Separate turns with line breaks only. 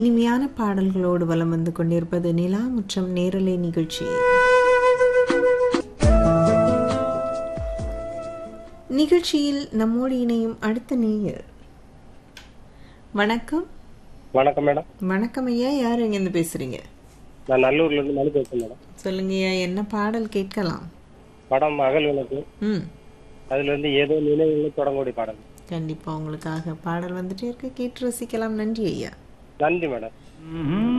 இனிமையான பாடல்களோடு வலம் வந்து கொண்டிருப்பது நிலா முற்றம் நேரலை நிகழ்ச்சி நிகழ்ச்சியில் நம்மோடு இணையும் அடுத்த நேயர் வணக்கம்
வணக்கம் மேடம்
வணக்கம் ஐயா யார் எங்கேருந்து பேசுறீங்க
நான் நல்லூர்ல இருந்து மனு பேசுறேன் மேடம்
சொல்லுங்க ஐயா என்ன பாடல் கேட்கலாம்
படம் மகள் விளக்கு
ம்
அதுல இருந்து ஏதோ நினைவுகள் தொடங்கக்கூடிய பாடம்
கண்டிப்பா உங்களுக்காக பாடல் வந்துட்டே இருக்கு கேட்டு ரசிக்கலாம் நன்றி ஐயா
நன்றி மேடம்